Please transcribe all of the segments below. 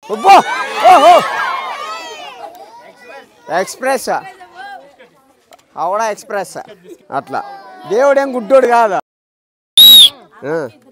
అబ్బో ఓహో express Howrah express అట్లా దేవుడేం గుడ్డోడు కాదు ఆ.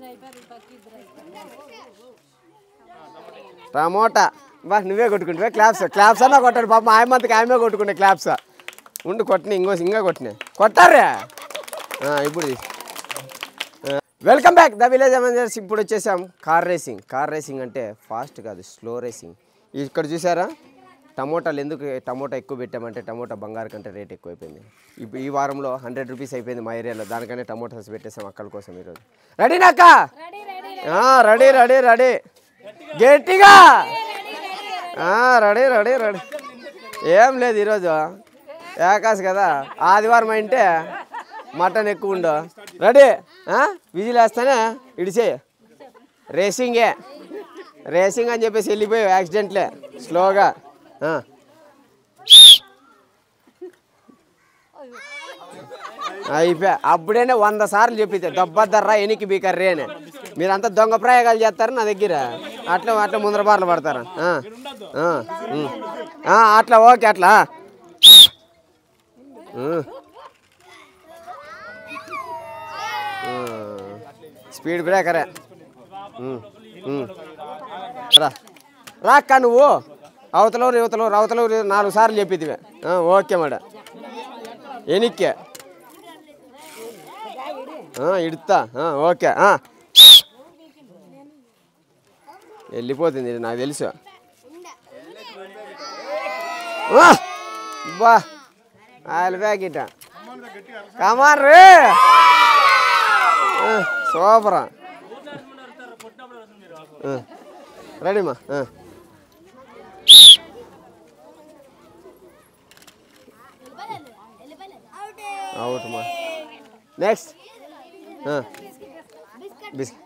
టమోటా బా నువ్వే కొట్టుకుంటువే క్లాప్స్ క్లాప్స్ అన్నా కొట్టాడు పాప ఆయమంతకి ఆయమే కొట్టుకుంటే క్లాప్స్ ఉండు కొట్టిన ఇంకో ఇంకా కొట్టిన కొట్టారే ఆ, ఇప్పుడు తీసి. Welcome back the village Avengers ఇప్పుడు వచ్చేసాం కార్ రేసింగ్ కార్ రేసింగ్ అంటే ఫాస్ట్ కాదు స్లో రేసింగ్ ఇక్కడ చూసారా టమోటాలు ఎందుకు టమోటా ఎక్కువ పెట్టామంటే టమోటా బంగారు కంటే రేట్ ఎక్కువైపోయింది ఇప్పుడు ఈ వారంలో హండ్రెడ్ రూపీస్ అయిపోయింది మా ఏరియాలో దానికనే టమోటాస్ పెట్టేసాం అక్కల కోసం ఈరోజు రెడీనాక రెడీ రెడీ రెడీ గట్టిగా ఆ, రెడీ రెడీ రెడీ ఏం లేదు ఈరోజు ఏకాశ కదా ఆదివారం అంటే మటన్ ఎక్కువ ఉండు రెడీ విజిల్ వేస్తానే ఇడిసే రేసింగే రేసింగ్ అని చెప్పేసి వెళ్ళిపోయావు యాక్సిడెంట్లే స్లోగా ఆ. అయిపోయా అప్పుడేనే వంద సార్లు చెప్పితే దబ్బద్దర్రా ఎనికి బీకర్రే అని మీరంతా దొంగ ప్రయోగాలు చేస్తారు నా దగ్గర అట్లా అట్లా ముందర బార్లు పడతారు ఆ, ఆ, ఉమ్. ఆ, అట్లా ఓకే అట్లా ఉమ్. ఉమ్. స్పీడ్ బ్రేకరే ఉమ్, ఉమ్. రా రా అక్క నువ్వు అవతలూరు యువతలూరు అవతలూరు నాలుగు సార్లు చెప్పిద్దివే ఆ, ఓకే మేడం ఎనిక్కే ఆ, ఇడుతా ఆ, ఓకే ఆ. వెళ్ళిపోతుంది ఇది నాకు తెలుసు ఆ, బా ఆయిల్ ప్యాకెట్ కమాన్ రే సూపర్ రెడీమా అవుట్ మా నెక్స్ట్ బిస్కెట్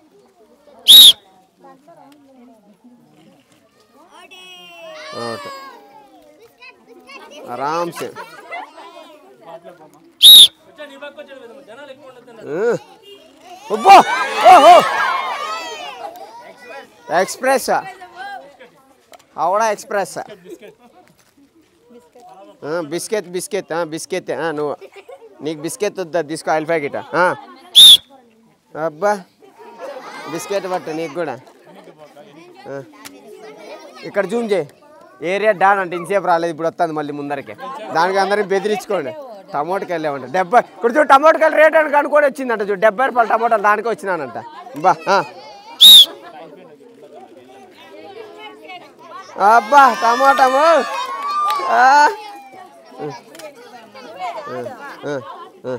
అవుట్ ఆరామ్ से అబ్బో ఓహో express Howrah express biscuit biscuit biscuit నువ్వు నీకు బిస్కెట్ వద్దా తీసుకో ఆయిల్ ప్యాకెట్ అబ్బా బిస్కెట్ పట్టు నీకు కూడా ఆ. ఇక్కడ జూమ్ చేయి ఏరియా డాన్ అంటే ఇంతసేపు రాలేదు ఇప్పుడు వస్తుంది మళ్ళీ ముందరకి దానికి అందరిని బెదిరించుకోండి టమోటాకి వెళ్ళామంట డెబ్బై ఇప్పుడు చూడు టమోటాకాయలు రేట్ అని కనుక్కొని వచ్చిందంట చూడు డెబ్బై రూపాయలు టమోటాలు దానికి వచ్చినానంట బా ఆ. అబ్బా టమోటము ఆ. ఆ, ఆ, ఆ.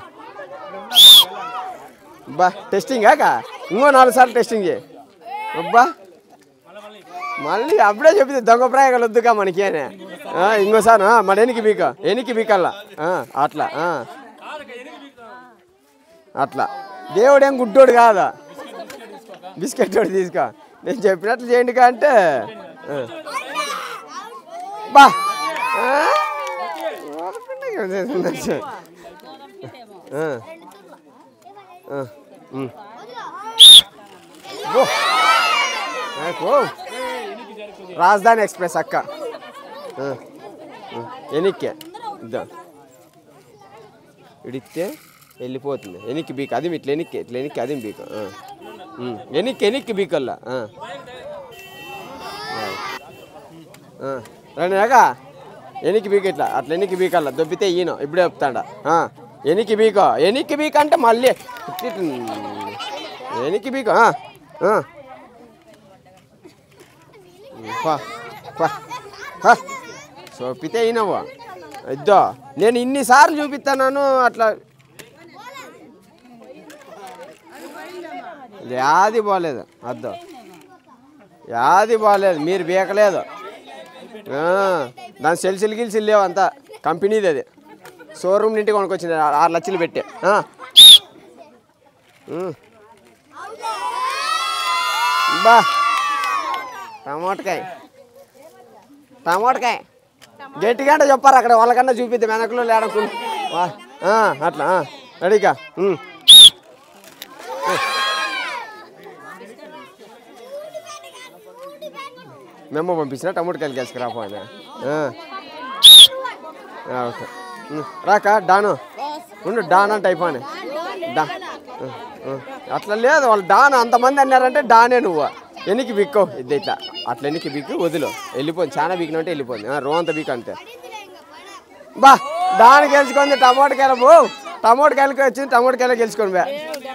బా టెస్టింగ్ కాక ఇంకో నాలుగు సార్లు టెస్టింగ్ చేయి అబ్బా మళ్ళీ అప్పుడే చెప్పింది దొంగ ప్రయోగాలు వద్దుగా మనకి అని ఆ, ఇంకోసారి ఆ, మరి ఎనికి బీక ఎనికి బీకల్లా ఆ, అట్లా ఆ. అట్లా దేవుడేం గుడ్డోడు కాదా బిస్కెట్ ఒకటి తీసుకో నేను చెప్పినట్లు చేయండి కా అంటే ఆ. బా ఆ? ఆ. ఆ. ఉమ్. ఓ. నాకు రాజధాని ఎక్స్ప్రెస్ అక్క ఆ. ఆ. ఎనిక్కే ఇద్దాం ఇడిస్తే వెళ్ళిపోతుంది ఎనికి బీక్ అది ఇట్లా ఎనిక్కి ఇట్లా ఎనిక్కి అది బీక్ ఆ. ఉమ్. ఎనిక్కి ఎనిక్కి బీకల్లా ఆ. ఆ. రండినాక ఎనికి బీక్ ఇట్లా అట్లా ఎనికి బీకల్లా దొబ్బితే ఈయన ఇప్పుడే చెప్తాడా ఆ. ఎనికి బీకో ఎనికి బీక్ అంటే మళ్ళీ ఇట్ల ఇట్ల ఎనికి బీకో ఆ. ఆ. పా పా పా చూపితే అయినవా ఇద్దో నేను ఇన్నిసార్లు చూపిస్తాను అట్లా యాది బాగాలేదు అద్దో యాది బాగాలేదు మీరు బీకలేదు ఆ, దాని సెల్సిల్ గిల్సిల్ లేవు అంతా కంపెనీది అది షోరూమ్ నుండి కొనుక్కొచ్చింది ఆ- ఆరు లక్షలు పెట్టి ఆ. ఉమ్. బా టమాటకాయ టమాటకాయ గట్టిగా అంటే చెప్పారు అక్కడ వాళ్ళకన్నా చూపిద్దాం వెనకలో లేడకు అట్లా ఆ, రెడీగా ఉమ్. మెమ్మ పంపించిన టమోటాకాయలు గెలుచుకురా పోయినా ఓకే ఉమ్, రాక డాను ఉండు డాన్ అంటే అయిపోయి డా ఆ, ఆ. అట్లా లేదు వాళ్ళు డాన్ అంతమంది అన్నారంటే డానే నువ్వు ఎనికి బిక్కో ఇది ఇట్లా అట్లా ఎనికి బిక్కు వదిలో వెళ్ళిపోయింది చాలా బిక్కిన అంటే వెళ్ళిపోయింది ఆ, రో అంత బిక్ అంతే బా దాని గెలుచుకుంది టమోటాకాయలు పో టమోటాకాయలకి వచ్చింది టమోటాకాయలు గెలుచుకోండి బే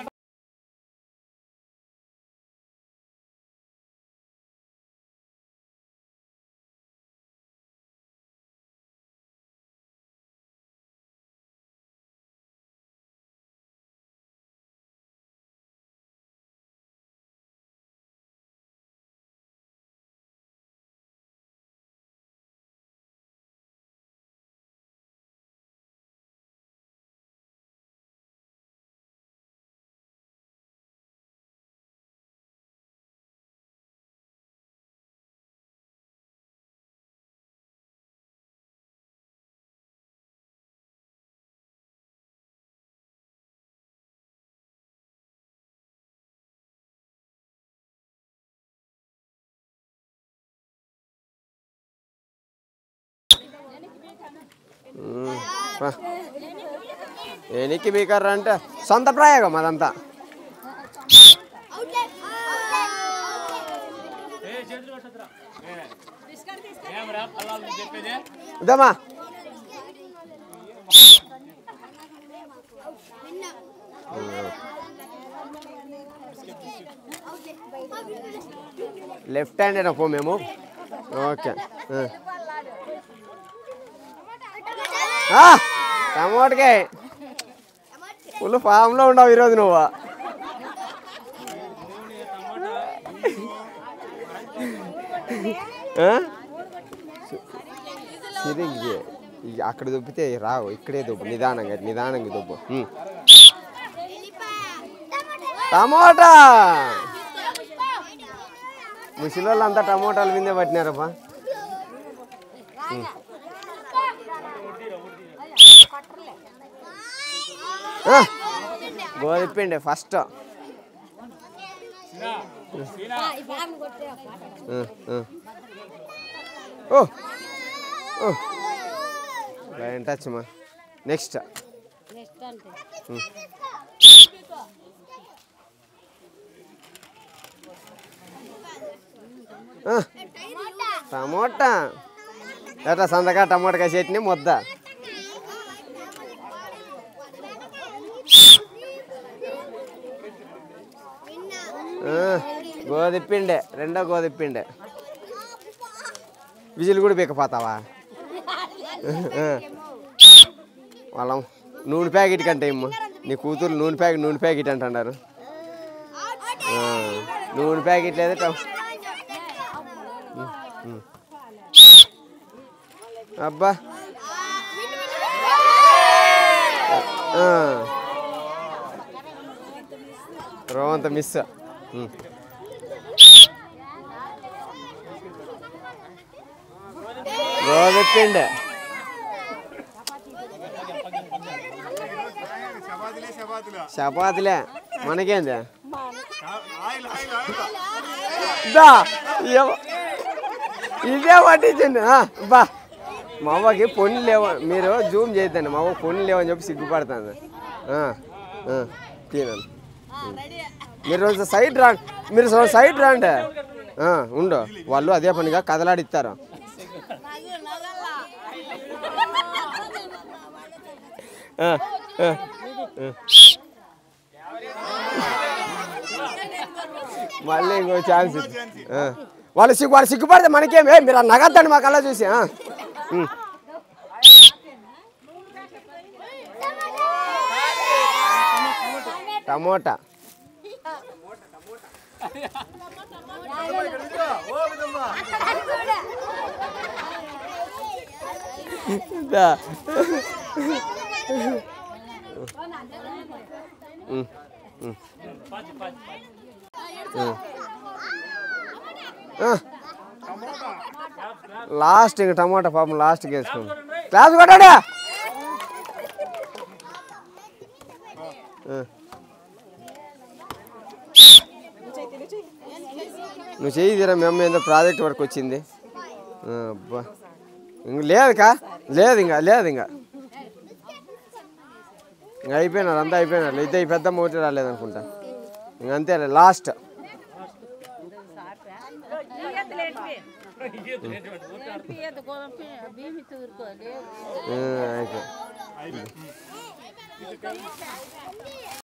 ఉమ్, పా. ఎనికి బీకర్రా అంటే సొంత ప్రయోగం అదంతా ఇదమ్మా లెఫ్ట్ హ్యాండ్ పో మేము ఓకే టమోటకాయ ఫుల్ ఫామ్లో ఉండవు ఈరోజు నువ్వు ఆ? సిరింగి ఇ- అక్కడ దొబ్బితే రావు ఇక్కడే దొబ్బు నిదానంగా నిదానంగా దొబ్బు ఉమ్. టమోటా ముసలి అంతా టమోటాలు మీదే పట్టినారబ్బా ఆ, గోధుపిండి ఫస్ట్ ఆ, ఆ. ఓ ఓ లైన్ టచ్ మా నెక్స్ట్ టమోటా ఎట్లా సందగా టమోటాకాయ చట్నీ ముద్ద ఆ, గోధిపిండే రెండో గోధిపిండే విజిల్ కూడా పీకపోతావా ఆ. వాళ్ళ నూనె ప్యాకెట్ కంటే ఇమ్మ నీ కూతురు నూనె ప్యాకెట్ నూనె ప్యాకెట్ అంటున్నారు ఆ, నూనె ప్యాకెట్ లేదా టమ్- ఉమ్. అబ్బా ఆ. రోవంత మిస్ ఉమ్. గోధుపిండి చపాతీలే చపాతీలు చపాతీలే మనకేంది ఆయిల్ ఆయిల్ ఆయిల్ దా ఎవ- ఇదే పట్టించండి ఆ, బా మా అవ్వకి పొన్ను లేవ మీరు జూమ్ చేయొద్దండి మా అవ్వ పొన్ను లేవని చెప్పి సిగ్గుపడుతుంది ఆ, ఆ, తినండి మీరు రోజు సైడ్ రా మీరు సో- సైడ్ రాండి ఆ, ఉండు వాళ్ళు అదే పనిగా కదలాడిస్తారు ఆ, ఆ, ఆ. మళ్ళీ ఇంకో ఛాన్స్ ఇది. ఆ. వాళ్ళు సిగ్గు వాళ్ళు సిగ్గుపడితే మనకేం ఏ మీరు నగద్దండి మాకు అలా చూసి ఆ. ఉమ్. టమోటా దా. ఉమ్, ఉమ్. ఉమ్. ఆ. లాస్ట్ ఇంక టమాటా పాపం లాస్ట్కి వేసుకోండి క్లాస్ కొట్టాడా ఆ. నువ్వు చేయి తీరా మీ అమ్మ ఏందో ప్రాజెక్ట్ వర్క్ వచ్చింది ఆ, అబ్బా ఇంక లేదుకా లేదు ఇంకా లేదు ఇంకా ఇంకా అయిపోయినారు అంతా అయిపోయినారు ఇద్దరు ఈ పెద్ద ఒకటి రాలేదనుకుంటా ఇంక అంతే లాస్ట్ అయిపోయి